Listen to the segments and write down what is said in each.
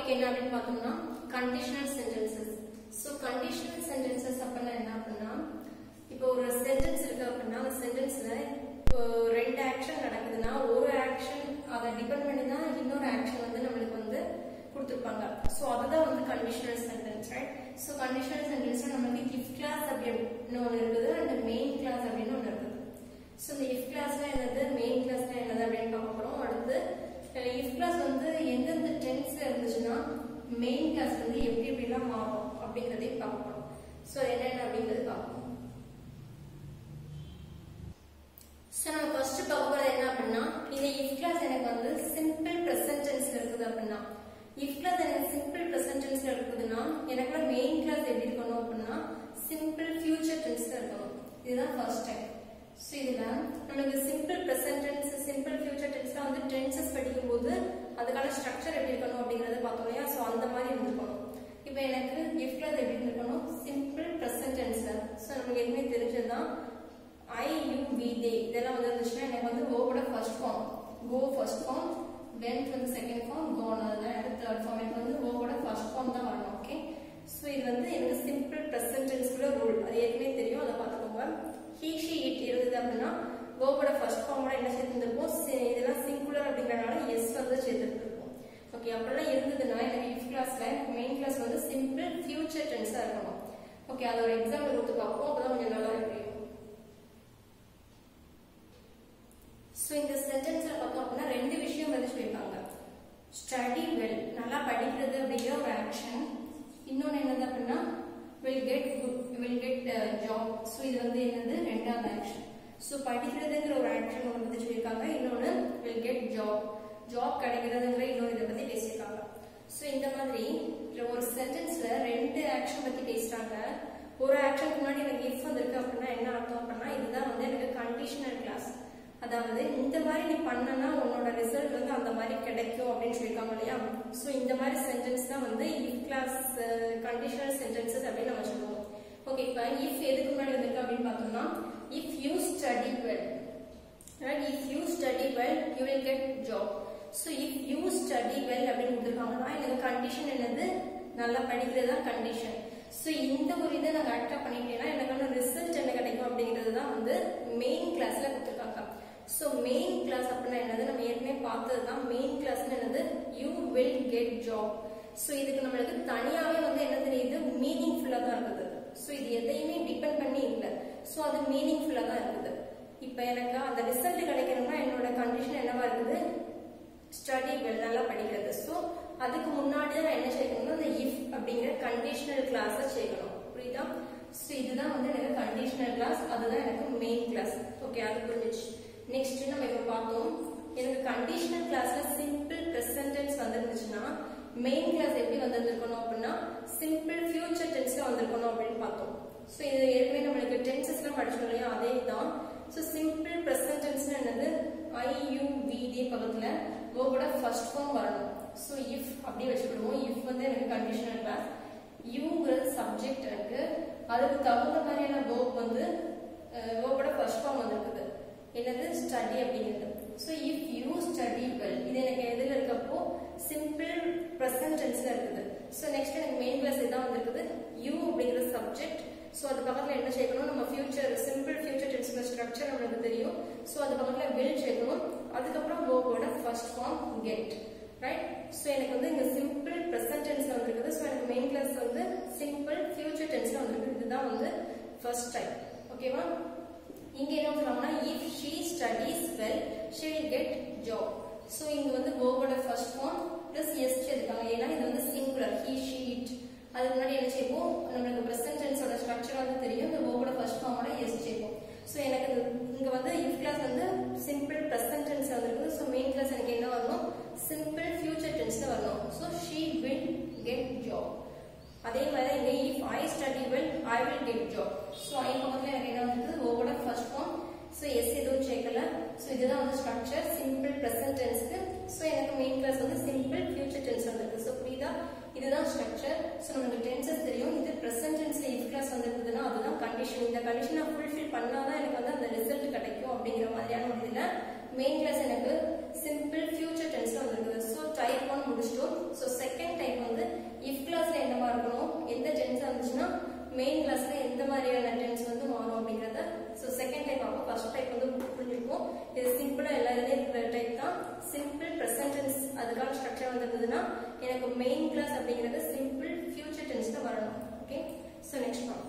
topic என்ன அப்படின்னு பார்த்தோம்னா conditional sentences so conditional sentences அப்படின்னா என்ன அப்படின்னா இப்போ ஒரு சென்டென்ஸ் இருக்கு அப்படின்னா அந்த சென்டென்ஸ்ல ரெண்டு ஆக்ஷன் நடக்குதுன்னா ஒரு ஆக்ஷன் அதை டிபெண்ட் பண்ணி தான் இன்னொரு ஆக்ஷன் வந்து நம்மளுக்கு வந்து கொடுத்துருப்பாங்க ஸோ அதுதான் வந்து conditional sentence right so conditional சென்டென்ஸ்ல நம்மளுக்கு இஃப் கிளாஸ் அப்படின்னு ஒன்று இருக்குது அண்ட் மெயின் கிளாஸ் அப்படின்னு ஒன்று இருக்குது ஸோ இந்த இஃப் கிளாஸ்ல என்னது மெயின் கிளாஸ்ல என்னது அப்படின்னு பார்க்க போறோம் அடுத்து இஃப் கிளாஸ் வந்து எந்தெந்த டென்ஸ்ல இருந்துச்சுன்னா மெயின் கிளாஸ் வந்து எப்படி எப்படிலாம் மாறும் அப்படிங்கிறதையும் பார்க்க போறோம் ஸோ என்னென்ன அப்படிங்கிறது பார்ப்போம் ஸோ நம்ம ஃபர்ஸ்ட் பார்க்க போறது என்ன அப்படின்னா இந்த இஃப் கிளாஸ் எனக்கு வந்து சிம்பிள் ப்ரெசன்ட் டென்ஸ்ல இருக்குது அப்படின்னா இஃப் கிளாஸ் எனக்கு சிம்பிள் ப்ரெசன்ட் டென்ஸ்ல இருக்குதுன்னா எனக்கு மெயின் கிளாஸ் எப்படி இருக்கணும் அப்படின்னா சிம்பிள் ஃபியூச்சர் டென்ஸ்ல இருக்கணும் இதுதான் ஃபர்ஸ்ட் டைம் ஸோ இதுல நமக்கு simple present tense simple future டென்ஸ்ல வந்து டென்சஸ் படிக்கும்போது அதுக்கான ஸ்ட்ரக்சர் எப்படி இருக்கணும் அப்படிங்கறத பார்த்தோம் இல்லையா ஸோ அந்த மாதிரி இருந்திருக்கணும் இப்போ எனக்கு இஃப் கிளாஸ் எப்படி இருக்கணும் சிம்பிள் ப்ரெசன்ட் டென்ஸ்ல ஸோ நமக்கு எதுவுமே தெரிஞ்சதுதான் ஐ யூ வி தே இதெல்லாம் வந்து இருந்துச்சுன்னா எனக்கு வந்து ஓவோட first form go first form went வந்து செகண்ட் ஃபார்ம் கோன் அதுதான் எனக்கு தேர்ட் ஃபார்ம் எனக்கு வந்து ஓவோட ஃபர்ஸ்ட் ஃபார்ம் தான் வரணும் ஓகே ஸோ இது வந்து எனக்கு சிம்பிள் ப்ரெசன்ட் டென்ஸ்க்குள்ள ரூல் அது ஏற்கனவே தெரியும் அதை பார்த்துக்கோங்க ஹீ ஷி இட் இருந்தது அப்படின்னா கோவோட ஃபர்ஸ்ட் ஃபார்மோட என்ன சேர்த்துருப்போம் இதெல்லாம் சிங்குலர் அப்படிங்கறனால எஸ் வந்து சேர்த்துருப்போம் ஓகே அப்படிலாம் இருந்ததுன்னா எனக்கு இஃப் கிளாஸ்ல மெயின் கிளாஸ் வந்து சிம்பிள் ஃபியூச்சர் டென்ஸா இருக்கணும் ஓகே அது ஒரு எக்ஸாம்பிள் கொடுத்து பார்ப்போம் அப்பதான் கொஞ்சம் நல்லா புரியும் ஸோ இந்த சென்டென்ஸ்ல பார்த்தோம் அப்படின்னா ரெண்டு விஷயம் வந்து சொல்லியிருக்காங்க ஸ்டடி வெல் நல்லா படிக்கிறது அப்படிங்கிற ஒரு ஆக்ஷன் இன்னொன்று என்னது அப்படின்னா will get good will get job so இது வந்து என்னது ரெண்டாவது ஆக்ஷன் ஸோ படிக்கிறதுங்கிற ஒரு ஆக்ஷன் ஒன்று வந்து சொல்லியிருக்காங்க இன்னொன்று வில் கெட் ஜாப் ஜாப் கிடைக்கிறதுங்கிற இன்னொரு இதை பற்றி பேசியிருக்காங்க ஸோ இந்த மாதிரி ஒரு சென்டென்ஸ்ல ரெண்டு ஆக்ஷன் பற்றி பேசுறாங்க ஒரு ஆக்ஷனுக்கு முன்னாடி எனக்கு இஃப் வந்திருக்கு அப்படின்னா என்ன அர்த்தம் அப்படின்னா இதுதான் வந்து எனக்கு கண்டிஷனல் கிளாஸ் அதாவது இந்த மாதிரி நீ பண்ணனா உன்னோட ரிசல்ட் வந்து அந்த மாதிரி கிடைக்கும் அப்படின்னு சொல்லியிருக்காங்க இல்லையா ஸோ இந்த மாதிரி சென்டென்ஸ் தான் வந்து இஃப் கிளாஸ் கண்டிஷனல் சென்டென்சஸ் அப்படின்னு நம்ம சொல்லுவோம் ஓகே இப்போ இஃப் எதுக்கு முன்னாடி வந்திருக்கு அப்படின்னு பார்த்தோம்னா if you study well right if you study well you will get job so if you study well அப்படின்னு கொடுத்துருக்காங்கன்னா எனக்கு கண்டிஷன் என்னது நல்லா படிக்கிறது தான் கண்டிஷன் ஸோ இந்த ஒரு இதை நான் கரெக்டாக பண்ணிட்டேன்னா எனக்கான ரிசல்ட் என்ன கிடைக்கும் அப்படிங்கிறது தான் வந்து மெயின் கிளாஸ்ல கொடுத்துருக்காங்க ஸோ மெயின் கிளாஸ் அப்படின்னா என்னது நம்ம ஏற்கனவே பார்த்தது தான் மெயின் கிளாஸ்னு என்னது you will get job so இதுக்கு நம்மளுக்கு தனியாகவே வந்து என்ன தெரியுது மீனிங்ஃபுல்லாக தான் இருக்குது ஸோ இது எதையுமே டிபெண்ட் பண்ணி இல்லை ஸோ அது மீனிங்ஃபுல்லாக தான் இருக்குது இப்போ எனக்கு அந்த ரிசல்ட் கிடைக்கணும்னா என்னோட கண்டிஷன் என்னவா இருக்குது ஸ்டடி வெல் நல்லா படிக்கிறது ஸோ அதுக்கு முன்னாடி தான் என்ன சேர்க்கணும்னா அந்த இஃப் அப்படிங்கிற கண்டிஷனல் கிளாஸை சேர்க்கணும் புரியுதா ஸோ இதுதான் வந்து எனக்கு கண்டிஷனல் கிளாஸ் அதுதான் எனக்கு மெயின் கிளாஸ் ஓகே அது புரிஞ்சிச்சு நெக்ஸ்ட் நம்ம இப்போ பார்த்தோம் எனக்கு கண்டிஷனல் கிளாஸ்ல சிம்பிள் ப்ரெசன்டென்ஸ் வந்துருந்துச்சுன்னா மெயின் கிளாஸ் எப்படி வந்திருக்கணும் அப்படின்னா சிம்பிள் ஃபியூச்சர் டென்ஸ்ல வந்திருக்கணும் அப்படின்னு பார்த்தோம் ஸோ இது ஏற்கனவே நம்மளுக்கு டென்சஸ்லாம் படிச்சோம் இல்லையா அதே தான் ஸோ சிம்பிள் ப்ரெசன்டென்ஸ் என்னது ஐ யூ வி டி பக்கத்துல ஓவோட ஃபர்ஸ்ட் ஃபார்ம் வரணும் ஸோ இஃப் அப்படி வச்சுக்கிடுவோம் இஃப் வந்து எனக்கு கண்டிஷனல் கிளாஸ் யூங்கிறது சப்ஜெக்ட் இருக்கு அதுக்கு தகுந்த மாதிரியான வேர்ப் வந்து வேர்போட ஃபர்ஸ்ட் ஃபார்ம் வந்திருக்குது என்னது ஸ்டடி அப்படிங்கிறது so if you study well இது எனக்கு எதில் இருக்கப்போ சிம்பிள் ப்ரெசன்ட் டென்ஸ்ல இருக்குது ஸோ நெக்ஸ்ட் எனக்கு மெயின் கிளாஸ் இதான் வந்திருக்குது யூ அப்படிங்கிற சப்ஜெக்ட் ஸோ அது பக்கத்தில் என்ன சேர்க்கணும் நம்ம ஃபியூச்சர் சிம்பிள் ஃபியூச்சர் டென்ஸ்ல ஸ்ட்ரக்சர் நம்மளுக்கு தெரியும் ஸோ அது பக்கத்தில் வில் சேர்க்கணும் அதுக்கப்புறம் வேர்போட first form get right so எனக்கு வந்து இங்கே சிம்பிள் ப்ரெசன்ட் டென்ஸ்ல வந்திருக்குது ஸோ எனக்கு மெயின் கிளாஸ் வந்து சிம்பிள் ஃபியூச்சர் டென்ஸ்ல வந்திருக்குது இதுதான் வந்து ஃபர்ஸ்ட் டைம் ஓகேவா இங்க என்ன சொல்றாங்கன்னா if she studies well she will get job so இங்க வந்து வேர்போட ஃபர்ஸ்ட் ஃபார்ம் பிளஸ் எஸ் சேர்த்துக்காங்க ஏன்னா இது வந்து சிங்குலர் ஹீ ஷீ இட் அதுக்கு முன்னாடி என்ன செய்வோம் நம்மளுக்கு ப்ரெசன்ட் டென்ஸோட ஸ்ட்ரக்சர் வந்து தெரியும் இந்த வேர்போட ஃபர்ஸ்ட் ஃபார்மோட எஸ் சேர்ப்போம் ஸோ எனக்கு இங்க வந்து இஃப் கிளாஸ் வந்து சிம்பிள் ப்ரெசன்ட் டென்ஸ் வந்திருக்குது ஸோ மெயின் கிளாஸ் எனக்கு என்ன வரணும் சிம்பிள் ஃபியூச்சர் டென்ஸ்ல வரணும் so she will get job அதே மாதிரி இங்க if I study well I will get job so I பக்கத்தில் எனக்கு என்ன வந்தது ஓவோட ஃபர்ஸ்ட் ஃபார்ம் ஸோ எஸ் எதுவும் சேர்க்கல ஸோ இதுதான் வந்து ஸ்ட்ரக்சர் சிம்பிள் ப்ரெசன்ட் டென்ஸ்க்கு ஸோ எனக்கு மெயின் கிளாஸ் வந்து சிம்பிள் ஃபியூச்சர் டென்ஸ் வந்திருக்கு ஸோ புரியுதா இதுதான் ஸ்ட்ரக்சர் ஸோ நமக்கு டென்சஸ் தெரியும் இது ப்ரெசன்ட் டென்ஸ்ல இஃப் கிளாஸ் வந்திருக்குதுன்னா அதுதான் கண்டிஷன் இந்த கண்டிஷனை ஃபுல்ஃபில் பண்ணாதான் எனக்கு வந்து அந்த ரிசல்ட் கிடைக்கும் அப்படிங்கிற மாதிரியான ஒரு இதில் மெயின் கிளாஸ் எனக்கு சிம்பிள் ஃபியூச்சர் டென்ஸ்ல வந்திருக்குது ஸோ டைப் ஒன் முடிச்சிட்டோம் ஸோ செகண்ட் டைப் பார்ப்போம் ஃபர்ஸ்ட் டைப் வந்து புரிஞ்சிருக்கும் இது சிம்பிளா எல்லா இதுலயும் இருக்கிற டைப் தான் சிம்பிள் ப்ரெசன்ட் டென்ஸ் அதுக்கான ஸ்ட்ரக்சர் வந்திருந்ததுன்னா எனக்கு மெயின் கிளாஸ் அப்படிங்கிறது சிம்பிள் ஃபியூச்சர் டென்ஸ் தான் வரணும் ஓகே ஸோ நெக்ஸ்ட் பார்ப்போம்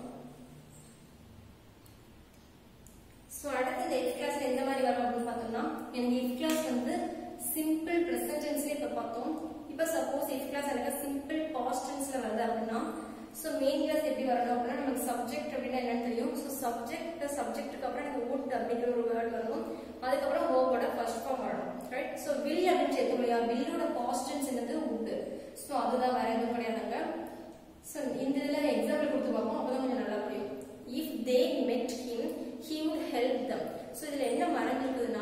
ஸோ அடுத்து இந்த இஃப் கிளாஸ்ல எந்த மாதிரி வரும் அப்படின்னு பார்த்தோம்னா எனக்கு இஃப் கிளாஸ் வந்து சிம்பிள் ப்ரெசன்ட் டென்ஸ்ல இப்போ பார்த்தோம் இப்போ சப்போஸ் இஃப் கிளாஸ் எனக்கு சிம்பிள் பாஸ்ட் டென்ஸ்ல வருது அப்படின்னா ஸோ மெயின் கிளாஸ் எப்படி வரணும் அப்படின்னா நமக்கு சப்ஜெக்ட் அப்படின்னா என்னன்னு தெரியும் ஸோ சப்ஜெக்ட் சப்ஜெக்ட்டுக்கு அப்புறம் எனக்கு would அப்படிங்கிற ஒரு வேர்ட் வரணும் அதுக்கப்புறம் ஹோவோட ஃபர்ஸ்ட் ஃபார்ம் வரணும் ரைட் ஸோ வில் அப்படின்னு சேர்த்தோம் இல்லையா வில்லோட பாஸ்ட் டென்ஸ் என்னது would ஸோ அதுதான் வேற எதுவும் கிடையாதுங்க ஸோ இந்த இதில் எக்ஸாம்பிள் கொடுத்து பார்ப்போம் அப்போ தான் கொஞ்சம் நல்லா புரியும் if they met him he would help them so இதில் என்ன மறந்துருக்குதுன்னா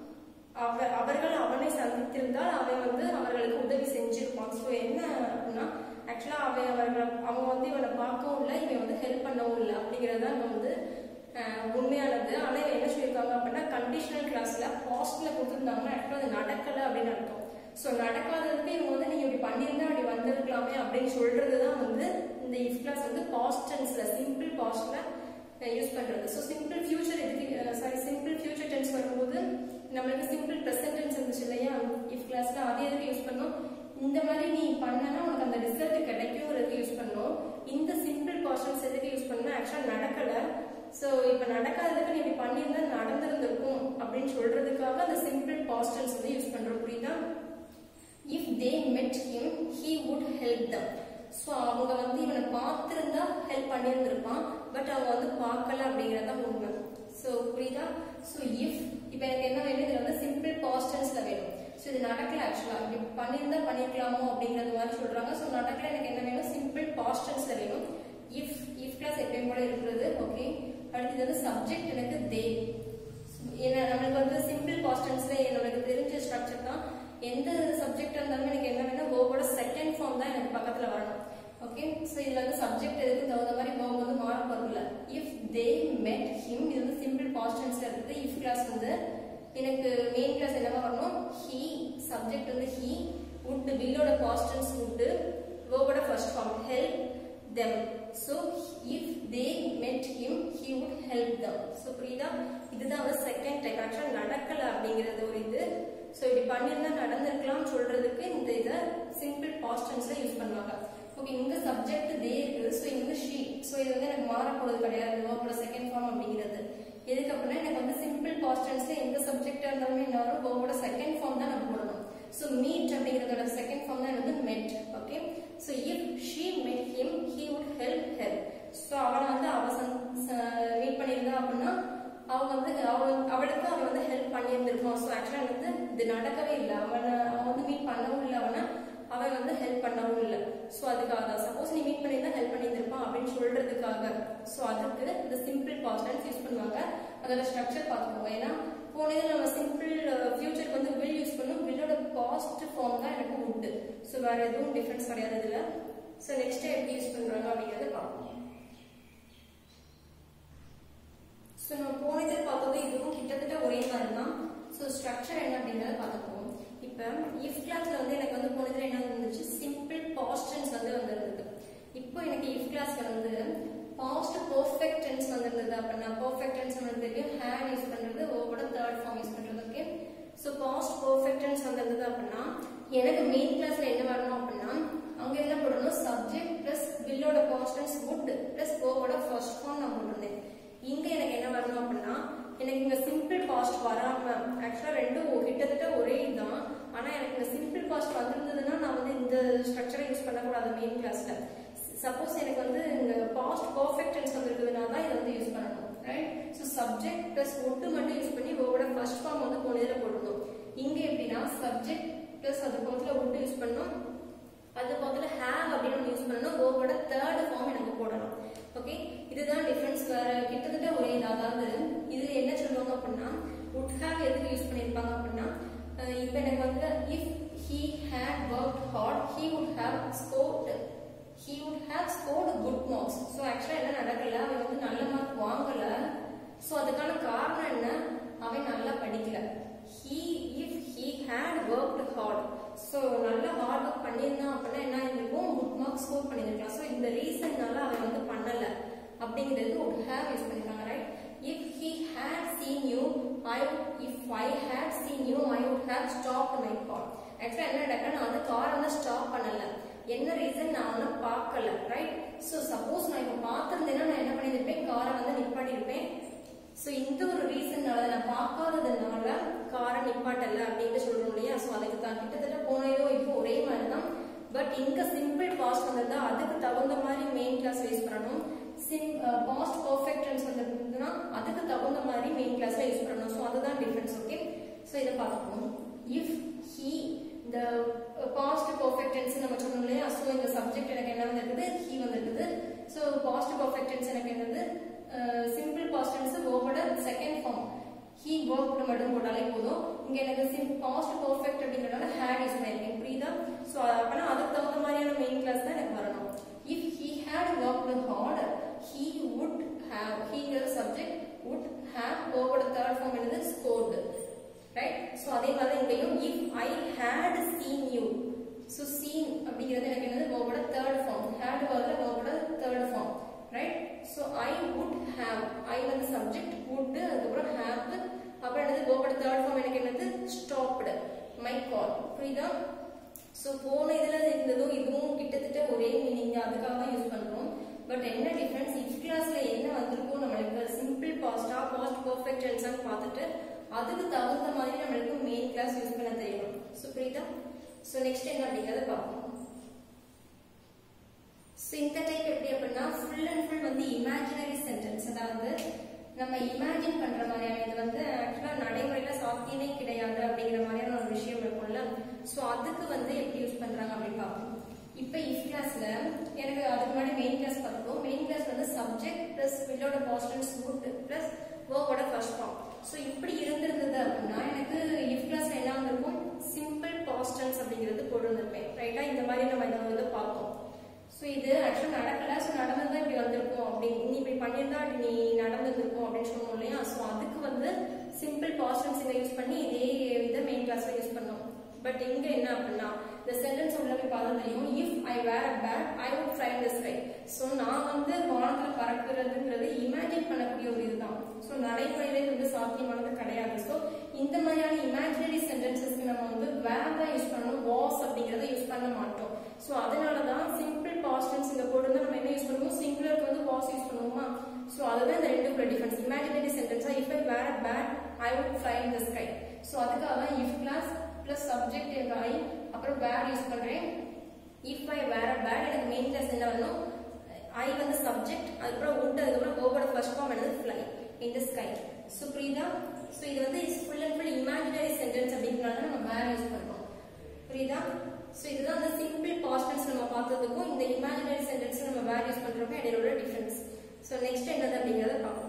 அவ அவர்கள் அவனை சந்தித்திருந்தால் அவன் வந்து அவர்களுக்கு உதவி செஞ்சிருப்பான் ஸோ என்ன அப்படின்னா ஆக்சுவலா அவன் அவர்கள் அவன் வந்து இவனை பார்க்கவும் இல்லை இவன் வந்து ஹெல்ப் பண்ணவும் இல்லை அப்படிங்கிறது தான் வந்து அஹ், உண்மையானது ஆனா இவன் என்ன சொல்லியிருக்காங்க அப்படின்னா கண்டிஷனல் கிளாஸ்ல பாஸ்ட்ல கொடுத்துருந்தாங்கன்னா ஆக்சுவலா அது நடக்கல அப்படின்னு அர்த்தம் ஸோ நடக்காததுக்கு இவங்க வந்து நீங்க இப்படி பண்ணியிருந்தா அப்படி வந்திருக்கலாமே அப்படின்னு சொல்றது தான் வந்து இந்த இஃப் கிளாஸ் வந்து பாஸ்ட் டென்ஸ்ல சிம்பிள் பாஸ்ட்ல யூஸ் பண்றது ஸோ சிம்பிள் ஃபியூச்சர் எதுக்கு சாரி சிம்பிள் ஃபியூச்சர் டென்ஸ் வரும்போது நம்மளுக்கு சிம்பிள் ப்ரெசன்ட் டென்ஸ் இருந்துச்சு இல்லையா இஃப் கிளாஸ்ல அது எதுக்கு யூஸ் பண்ணோம் இந்த மாதிரி நீ பண்ணனா உனக்கு அந்த ரிசல்ட் கிடைக்கும்ங்கிறதுக்கு யூஸ் பண்ணோம் இந்த சிம்பிள் பாஸ்டன்ஸ் எதுக்கு யூஸ் பண்ணா ஆக்சுவலா நடக்கல ஸோ இப்போ நடக்காததுக்கு நீ இப்படி பண்ணியிருந்தா நடந்திருந்திருக்கும் அப்படின்னு சொல்றதுக்காக அந்த சிம்பிள் பாஸ்டன்ஸ் வந்து யூஸ் பண்றோம் புரியுதா if they met him he would help them so அவங்க வந்து இவனை பார்த்திருந்தா ஹெல்ப் பண்ணியிருந்திருப்பான் பட் அவங்க வந்து பார்க்கல அப்படிங்கிறது தான் உண்மை ஸோ புரியுதா ஸோ இஃப் இப்போ எனக்கு என்ன வேணும் இதில் வந்து சிம்பிள் பாஸ்டன்ஸ்ல வேணும் ஸோ இது நடக்கல ஆக்சுவலாக இப்படி பண்ணியிருந்தா பண்ணிருக்கலாமோ அப்படிங்கிறது மாதிரி சொல்றாங்க ஸோ நடக்கல எனக்கு என்ன வேணும் சிம்பிள் பாஸ்டன்ஸ்ல வேணும் இஃப் இஃப் கிளாஸ் எப்பயும் போல இருக்கிறது ஓகே அடுத்தது வந்து சப்ஜெக்ட் எனக்கு தே ஏன்னா நம்மளுக்கு வந்து சிம்பிள் பாஸ்டன்ஸ்ல நம்மளுக்கு தெரிஞ்ச ஸ்ட்ரக்சர் தான் எந்த சப்ஜெக்ட் இருந்தாலும் எனக்கு என்ன வேணும் வேர்போட செகண்ட் ஃபார்ம் தான் எனக்கு பக்கத்துல வரணும் ஓகே ஸோ இதுல வந்து சப்ஜெக்ட் எதுக்கு தகுந்த மாதிரி வேர்ப் வந்து மாற போறதில்ல இஃப் தே மெட் ஹிம் இது வந்து சிம்பிள் பாஸ்டன்ஸ்ல இருக்குது இஃப் கிளாஸ் வந்து எனக்கு மெயின் கிளாஸ் என்னவா வரணும் ஹி சப்ஜெக்ட் வந்து ஹி would வில்லோட பாஸ்டன்ஸ் would வேர்போட first form help them so if they met him he would help them so புரியுதா இதுதான் வந்து செகண்ட் டைப் ஆக்சுவலா நடக்கல அப்படிங்கிறது ஒரு இது ஸோ இப்படி பண்ணியிருந்தா நடந்திருக்கலாம் சொல்றதுக்கு இந்த இதை சிம்பிள் பாஸ்டன்ஸ்ல யூஸ் பண்ணுவாங்க ஓகே இங்க சப்ஜெக்ட் தே இருக்குது ஸோ இங்க ஷீ ஸோ இது வந்து எனக்கு மாறப்போறது கிடையாது வேர்போட செகண்ட் ஃபார்ம் அப்படிங்கிறது எதுக்கு அப்படின்னா எனக்கு வந்து சிம்பிள் பாஸ்டன்ஸ்ல எந்த சப்ஜெக்டா இருந்தாலுமே என்ன வரும் வேர்போட செகண்ட் ஃபார்ம் தான் நம்ம போடணும் ஸோ மீட் அப்படிங்கிறதோட செகண்ட் ஃபார்ம் தான் வந்து met okay so if she met him he would help help so அவனை வந்து அவ மீட் பண்ணியிருந்தா அப்படின்னா அவங்க வந்து அவள் அவளுக்கு அவன் வந்து ஹெல்ப் பண்ணியிருந்திருப்பான் ஸோ ஆக்சுவலாக வந்து இது நடக்கவே இல்லை அவனை அவன் வந்து மீட் பண்ணவும் இல்லை அவனை அவன் வந்து ஹெல்ப் பண்ணவும் இல்லை ஸோ அதுக்காக தான் சப்போஸ் நீ மீட் பண்ணியிருந்தா ஹெல்ப் பண்ணியிருந்திருப்பான் அப்படின்னு சொல்றதுக்காக ஸோ அதுக்கு இந்த சிம்பிள் பாஸ்ட் யூஸ் பண்ணுவாங்க அதோட ஸ்ட்ரக்சர் பார்த்துக்கோங்க ஏன்னா போன இதில் நம்ம சிம்பிள் ஃபியூச்சருக்கு வந்து வில் யூஸ் பண்ணோம் வில்லோட பாஸ்ட் ஃபார்ம் தான் எனக்கு உண்டு ஸோ வேற எதுவும் டிஃபரன்ஸ் கிடையாது இதில் ஸோ நெக்ஸ்ட் எப்படி யூஸ் பண்ணுறாங்க அப்படிங்கிறத பார்ப்போம் ஸோ நம்ம போன இதில் பார்த்தது இதுவும் கிட்டத்தட்ட ஒரே மாதிரி தான் ஸோ ஸ்ட்ரக்சர் என்ன அப்படிங்கிறத பார்த்துக்குவோம் இப்போ இஃப் கிளாஸ்ல வந்து எனக்கு வந்து போன இதில் என்ன இருந்துச்சு சிம்பிள் பாஸ்டன்ஸ் வந்து வந்திருந்தது இப்போ எனக்கு இஃப் கிளாஸ்ல வந்து பாஸ்ட் பர்ஃபெக்ட் டென்ஸ் வந்திருந்தது அப்படின்னா பர்ஃபெக்ட் டென்ஸ் வந்து தெரியும் ஹேட் யூஸ் பண்றது ஓவோட தேர்ட் ஃபார்ம் யூஸ் பண்றது okay so past perfect tense வந்திருந்தது அப்படின்னா எனக்கு மெயின் கிளாஸ்ல என்ன வரணும் அப்படின்னா அங்க என்ன போடணும் சப்ஜெக்ட் பிளஸ் வில்லோட பாஸ்ட் டென்ஸ் வுட் பிளஸ் ஓவோட ஃபர்ஸ்ட் ஃபார்ம் நான் போட்டிருந்தேன் இங்க எனக்கு என்ன வரணும் அப்படின்னா எனக்கு இங்க சிம்பிள் பாஸ்ட் வராம ஆக்சுவலா ரெண்டும் ஒ- கிட்டத்தட்ட ஒரே இதுதான் ஆனா எனக்கு இந்த சிம்பிள் பாஸ்ட் வந்திருந்ததுன்னா நான் வந்து இந்த ஸ்ட்ரக்சரை யூஸ் பண்ணக்கூடாது மெயின் கிளாஸ்ல சப்போஸ் எனக்கு வந்து இந்த பாஸ்ட் பர்ஃபெக்ட் டென்ஸ் வந்திருக்குதுன்னா தான் இதை வந்து யூஸ் பண்ணணும் ரைட் ஸோ சப்ஜெக்ட் பிளஸ் ஒட்டு மட்டும் யூஸ் பண்ணி ஓவோட ஃபர்ஸ்ட் ஃபார்ம் வந்து போன இதில் போடணும் இங்க எப்படின்னா சப்ஜெக்ட் பிளஸ் அது பக்கத்தில் ஒட்டு யூஸ் பண்ணணும் அது பக்கத்துல ஹேவ் அப்படின்னு ஒன்று யூஸ் பண்ணணும் ஓவோட தேர்ட் ஃபார்ம் எனக்கு போடணும் ஓகே இதுதான் டிஃபரன்ஸ் வேற கிட்டத்தட்ட ஒரே இது அதாவது இது என்ன சொல்லுவாங்க அப்படின்னா would have எதுக்கு யூஸ் பண்ணியிருப்பாங்க அப்படின்னா அஹ் இப்போ எனக்கு வந்து if he had worked hard he would have scored he would have scored good marks so ஆக்சுவலாக என்ன நடக்கல அவன் வந்து நல்ல மார்க் வாங்கல ஸோ அதுக்கான காரணம் என்ன அவன் நல்லா படிக்கல he if he had worked hard so நல்லா ஹார்ட் ஒர்க் பண்ணியிருந்தான் அப்படின்னா என்ன ஆயிருக்கும் குட் மார்க் ஸ்கோர் பண்ணியிருக்கலாம் ஸோ இந்த ரீசன்னால அவன் வந்து பண்ணல அப்படிங்கிறது would have யூஸ் பண்ணிருக்காங்க right if he had seen you I if I had seen you I would have stop my car ஆக்சுவலாக என்ன நடக்க நான் வந்து காரை வந்து ஸ்டாப் பண்ணல என்ன ரீசன் நான் வந்து பார்க்கல ரைட் ஸோ சப்போஸ் நான் இப்போ பார்த்துருந்தேன்னா நான் என்ன பண்ணியிருப்பேன் காரை வந்து நிப்பாட்டியிருப்பேன் ஸோ இந்த ஒரு ரீசன்னால நான் பார்க்காததுனால காரை நிப்பாட்டல அப்படின்னு சொல்றோம் இல்லையா ஸோ அதுக்கு தான் கிட்டத்தட்ட போனதோ இப்போ ஒரே மாதிரி தான் பட் இங்க சிம்பிள் பாஸ்ட் வந்திருந்தா அதுக்கு தகுந்த மாதிரி மெயின் கிளாஸ் யூஸ் பண்ணணும் சிம் பாஸ்ட் பர்ஃபெக்ட் டென்ஸ் வந்திருந்ததுன்னா அதுக்கு தகுந்த மாதிரி மெயின் கிளாஸ்ல யூஸ் பண்ணணும் ஸோ அதுதான் டிஃபரன்ஸ் ஓகே ஸோ இதை பார்ப்போம் இஃப் ஹீ இந்த பாஸ்ட் பர்ஃபெக்ட் டென்ஸ் நம்ம சொன்னோம் இல்லையா ஸோ இந்த சப்ஜெக்ட் எனக்கு என்ன வந்திருக்குது ஹீ வந்திருக்குது ஸோ பாஸ்ட் பர்ஃபெக்ட் டென்ஸ் எனக்கு என்னது சிம்பிள் பாஸ்ட் டென்ஸ் வேர்போட செகண்ட் ஃபார்ம் ஹீ ஒர்க் மட்டும் போட்டாலே போதும் இங்க எனக்கு சிம் பாஸ்ட் பர்ஃபெக்ட் அப்படிங்கறதால ஹேட் யூஸ் பண்ணிருக்கேன் புரியுதா ஸோ அப்பனா அதுக்கு தகுந்த மாதிரியான மெயின் கிளாஸ் தான் எனக்கு வரணும் if he had work hard he would have ஹீங்கிற சப்ஜெக்ட் வுட் ஹேவ் வேர்போட தேர்ட் ஃபார்ம் என்னது ஸ்கோர்டு ரைட் ஸோ அதே மாதிரி இங்கேயும் if I had seen you so seen அப்படிங்கிறது எனக்கு என்னது வேர்போட தேர்ட் ஃபார்ம் ஹேட் வரல வேர்போட third form right so I would have I வந்து சப்ஜெக்ட் வுட் அதுக்கப்புறம் ஹேவ் அப்புறம் என்னது வேர்போட தேர்ட் ஃபார்ம் எனக்கு என்னது ஸ்டாப்டு மை கால் புரியுதா ஸோ போன இதில் இருந்ததும் இதுவும் கிட்டத்தட்ட ஒரே மீனிங் அதுக்காக தான் யூஸ் பண்ணுறோம் பட் என்ன டிஃபரன்ஸ் இஃப் கிளாஸ்ல என்ன வந்திருக்கோ நம்மளுக்கு சிம்பிள் பாஸ்டா பாஸ்ட் பர்ஃபெக்ட் டென்ஸான்னு பார்த்துட்டு அதுக்கு தகுந்த மாதிரி நம்மளுக்கு மெயின் கிளாஸ் யூஸ் பண்ண தெரியணும் ஸோ புரியுதா ஸோ நெக்ஸ்ட் என்ன அப்படிங்கிறத பார்ப்போம் ஸோ இந்த டைப் எப்படி அப்படின்னா ஃபுல் அண்ட் ஃபுல் வந்து இமேஜினரி சென்டென்ஸ் அதாவது நம்ம இமேஜின் பண்ற மாதிரியான இது வந்து ஆக்சுவலா நடைமுறையில சாத்தியமே கிடையாது அப்படிங்கிற மாதிரியான ஒரு விஷயம் இருக்கும்ல ஸோ அதுக்கு வந்து எப்படி யூஸ் பண்றாங்க அப்படின்னு பார்ப்போம் இப்போ இஃப் கிளாஸ்ல எனக்கு அதுக்கு முன்னாடி மெயின் கிளாஸ் பார்த்துக்கோ மெயின் கிளாஸ் வந்து சப்ஜெக்ட் பிளஸ் வில்லோட பாஸ்டன்ஸ் ரூட் பிளஸ் வேர்போட ஃபர்ஸ்ட் ஃபார்ம் ஸோ இப்படி இருந்திருந்தது அப்படின்னா எனக்கு இஃப் கிளாஸ்ல என்ன வந்திருக்கும் சிம்பிள் பாஸ்டன்ஸ் அப்படிங்கிறது போட்டு வந்திருப்பேன் ரைட்டா இந்த மாதிரி நம்ம இதை வந்து பார்த்தோம் ஸோ இது ஆக்சுவலாக நடக்கல ஸோ நடந்தது இப்படி வந்திருக்கும் அப்படி நீ இப்படி பண்ணியிருந்தா அப்படி நீ நடந்திருக்கும் அப்படின்னு சொன்னோம் இல்லையா ஸோ அதுக்கு வந்து சிம்பிள் பாஸ்டன்ஸ் இதை யூஸ் பண்ணி இதே இதை மெயின் கிளாஸ்ல யூஸ் பண்ணோம் பட் இங்க என்ன அப்படின்னா இந்த சென்டென்ஸ் உள்ள போய் பார்த்தா தெரியும் if I were a bat I would fly the sky so நான் வந்து வானத்துல பறக்கிறதுங்கிறது இமேஜின் பண்ணக்கூடிய ஒரு இதுதான் ஸோ நடைமுறையில இது வந்து சாத்தியமானது கிடையாது ஸோ இந்த மாதிரியான இமேஜினரி சென்டென்சஸ்க்கு நம்ம வந்து வேர் தான் யூஸ் பண்ணணும் வாஸ் அப்படிங்கறத யூஸ் பண்ண மாட்டோம் ஸோ அதனால தான் சிம்பிள் பாஸ்டன்ஸ் இங்க போட்டு நம்ம என்ன யூஸ் பண்ணுவோம் சிங்குலருக்கு வந்து வாஸ் யூஸ் பண்ணுவோமா ஸோ அதுதான் இந்த ரெண்டுக்குள்ள டிஃபரன்ஸ் இமேஜினரி சென்டென்ஸா if I were a bat I would fly in the sky so அதுக்காக தான் இஃப் கிளாஸ் பிளஸ் சப்ஜெக்ட் எங்க ஐ அப்புறம் வேர் யூஸ் பண்றேன் if I were a bat எனக்கு மெயின் கிளாஸ் என்ன வரணும் ஐ வந்து சப்ஜெக்ட் அதுக்கப்புறம் உட் அதுக்கப்புறம் ஓவரோட ஃபர்ஸ்ட் ஃபார்ம் என்னது fly in the sky so புரியுதா ஸோ இது வந்து full and full imaginary sentence அப்படிங்கிறனால நம்ம வேர் யூஸ் பண்றோம் புரியுதா ஸோ இதுதான் அந்த சிம்பிள் பாஸ்டன்ஸ் நம்ம பார்த்ததுக்கும் இந்த இமேஜினரி சென்டென்ஸ் நம்ம வேர் யூஸ் பண்றோமே இடையில உள்ள டிஃபரன்ஸ் ஸோ நெக்ஸ்ட் என்னது அப்படிங்கிறத பார்ப்போம்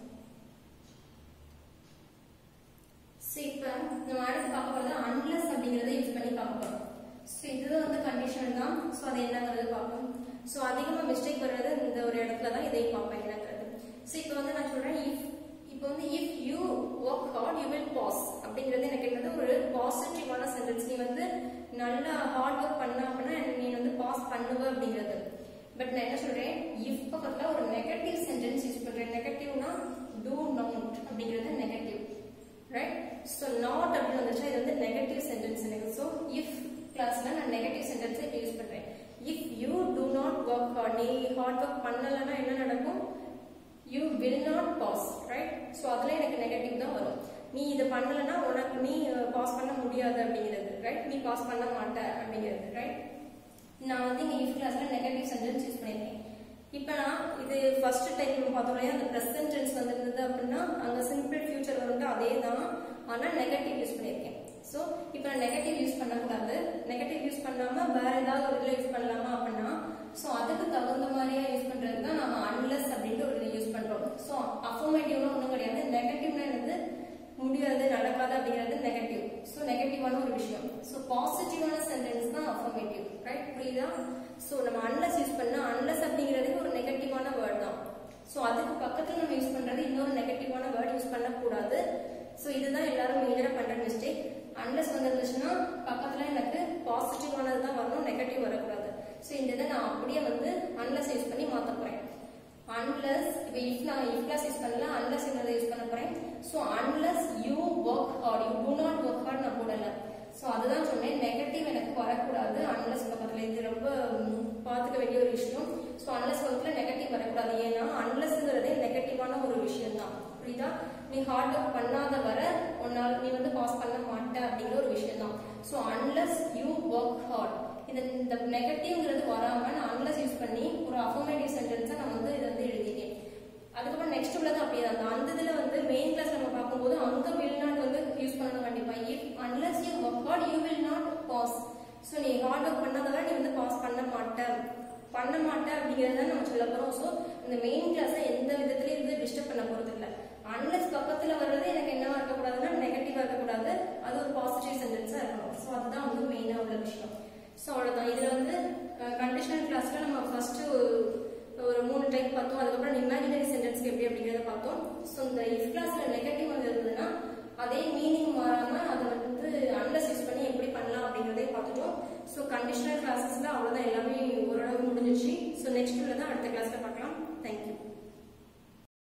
ஸோ இப்போ நம்ம அடுத்து பார்க்க போகிறது அன்லெஸ் அப்படிங்கிறத யூஸ் பண்ணி பார்க்க போகிறோம் ஸோ இதுதான் வந்து கண்டிஷன் தான் ஸோ அது என்னங்கிறது பார்ப்போம் ஸோ அதிகமாக மிஸ்டேக் வர்றது இந்த ஒரு இடத்துல தான் இதையும் பார்ப்பேன் என்னங்கிறது ஸோ இப்போ வந்து நான் சொல்கிறேன் இஃப் இப்போ வந்து if you work hard you will pass அப்படிங்கிறது எனக்கு என்னது ஒரு பாசிட்டிவான சென்டென்ஸ் நீ வந்து நல்லா ஹார்ட் ஒர்க் பண்ண அப்படின்னா நீ வந்து பாஸ் பண்ணுவ அப்படிங்கிறது பட் நான் என்ன சொல்றேன் இஃப் பக்கத்துல ஒரு நெகட்டிவ் சென்டென்ஸ் யூஸ் பண்றேன் நெகட்டிவ்னா டூ நாட் அப்படிங்கிறது நெகட்டிவ் ரைட் ஸோ நாட் அப்படின்னு வந்துச்சா இது வந்து நெகட்டிவ் சென்டென்ஸ் எனக்கு ஸோ இஃப் கிளாஸ்ல நான் நெகட்டிவ் சென்டென்ஸ் இப்போ யூஸ் பண்றேன் if you do not work hard நீ ஹார்ட் ஒர்க் பண்ணலன்னா என்ன நடக்கும் you will not pass right so அதுல எனக்கு நெகட்டிவ் தான் வரும் நீ இதை பண்ணலன்னா உனக்கு நீ பாஸ் பண்ண முடியாது அப்படிங்கிறது ரைட் நீ பாஸ் பண்ண மாட்ட அப்படிங்கிறது ரைட் நான் வந்து இங்க இஃப் கிளாஸ்ல நெகட்டிவ் சென்டென்ஸ் யூஸ் பண்ணிருக்கேன் இப்போ நான் இது ஃபர்ஸ்ட் டைம் நம்ம பார்த்தோம் இல்லையா அந்த ப்ரெசன்ட் டென்ஸ் வந்திருந்தது அப்படின்னா அங்க சிம்பிள் ஃபியூச்சர் வந்துட்டு அதே தான் ஆனா நெகட்டிவ் யூஸ் பண்ணியிருக்கேன் ஸோ இப்போ நான் நெகட்டிவ் யூஸ் பண்ணக்கூடாது நெகட்டிவ் யூஸ் பண்ணாம வேற ஏதாவது ஒரு இதில் யூஸ் பண்ணலாமா அப்படின்னா ஸோ அதுக்கு தகுந்த மாதிரியா யூஸ் பண்றது தான் நம்ம அன்லெஸ் அப்படின்ட்டு ஒரு இதை யூஸ் பண்றோம் ஸோ அஃபர்மேட்டிவ்னா ஒன்றும் கிடையாது நெகட்டிவ்னா என்னது முடியாது நடக்காது அப்படிங்கிறது நெகட்டிவ் ஸோ நெகட்டிவான ஒரு விஷயம் ஸோ பாசிட்டிவான சென்டென்ஸ் தான் அஃபர்மேட்டிவ் ரைட் புரியுதா ஸோ நம்ம அன்லெஸ் யூஸ் பண்ணா அன்லெஸ் அப்படிங்கிறது ஒரு நெகட்டிவான வேர்ட் தான் ஸோ அதுக்கு பக்கத்துல நம்ம யூஸ் பண்றது இன்னொரு நெகட்டிவான வேர்ட் யூஸ் பண்ணக்கூடாது ஸோ இதுதான் எல்லாரும் மேஜரா பண்ற மிஸ்டேக் அன்லெஸ் வந்துருந்துச்சுன்னா பக்கத்துல எனக்கு பாசிட்டிவானது தான் வரணும் நெகட்டிவ் வரக்கூடாது ஸோ இந்த இதை நான் அப்படியே வந்து அன்லெஸ் யூஸ் பண்ணி மாத்த போறேன் அன்லெஸ் இப்போ இப்போ இஃப் நான் இஃப் கிளாஸ் யூஸ் பண்ணல அன்லஸ் என்னதை யூஸ் பண்ண போறேன் so unless you work hard you do not work hard நான் போடல ஸோ அதுதான் சொன்னேன் நெகட்டிவ் எனக்கு வரக்கூடாது அன்லஸ் பக்கத்தில் இது ரொம்ப ம், பார்த்துக்க வேண்டிய ஒரு விஷயம் ஸோ அன்லஸ் பக்கத்தில் நெகட்டிவ் வரக்கூடாது ஏன்னா அன்லஸ்ங்கிறதே நெகட்டிவான ஒரு விஷயம் தான் புரியுதா நீ ஹார்ட் ஒர்க் பண்ணாத வர உன்னால் நீ வந்து பாஸ் பண்ண மாட்ட அப்படிங்கிற ஒரு விஷயம் தான் so unless you work hard இது இந்த நெகட்டிவ்ங்கிறது வராம நான் அன்லஸ் யூஸ் பண்ணி ஒரு அஃபர்மேட்டிவ் சென்டென்ஸை நான் வந்து இதை வந்து எழுதிட்டேன் அதுக்கப்புறம் நெக்ஸ்ட் உள்ளது அப்படியே தான் அந்த இதுல வந்து மெயின் கிளாஸ் நம்ம பார்க்கும்போது அங்க வில் நாட் வந்து யூஸ் பண்ணணும் கண்டிப்பா if unless you work hard you will not pass so நீ ஹார்ட் ஒர்க் பண்ணாதவரை நீ வந்து பாஸ் பண்ண மாட்ட பண்ண மாட்ட அப்படிங்கறத நம்ம சொல்ல போறோம் ஸோ இந்த மெயின் கிளாஸை எந்த விதத்துலயும் வந்து டிஸ்டர்ப் பண்ண போறது இல்ல அன்லஸ் பக்கத்துல வர்றது எனக்கு என்னவா இருக்கக்கூடாதுன்னா நெகட்டிவா இருக்கக்கூடாது அது ஒரு பாசிட்டிவ் சென்டென்ஸா இருக்கணும் ஸோ அதுதான் வந்து மெயினா உள்ள விஷயம் ஸோ அவ்வளவுதான் இதுல வந்து கண்டிஷனல் கிளாஸ்ல நம்ம ஃபர்ஸ்ட் ஒரு மூணு டைப் பார்த்தோம் அதுக்கப்புறம் இமேஜினரி சென்டென்ஸ்க்கு எப்படி அப்படிங்கறத பார்த்தோம் ஸோ இந்த இஃப் கிளாஸ்ல நெகட்டிவ் வந்து இருந்ததுன்னா அதே மீனிங் மாறாம அதை வந்து அன்லஸ் யூஸ் பண்ணி எப்படி பண்ணலாம் அப்படிங்கறதே பார்த்துட்டோம் ஸோ கண்டிஷனல் கிளாஸஸ்ல அவ்வளவுதான் எல்லாமே ஓரளவுக்கு முடிஞ்சிச்சு ஸோ நெக்ஸ்ட் உள்ள தான் அடுத்த கிளாஸ்ல பார்க்கலாம் தேங்க்யூ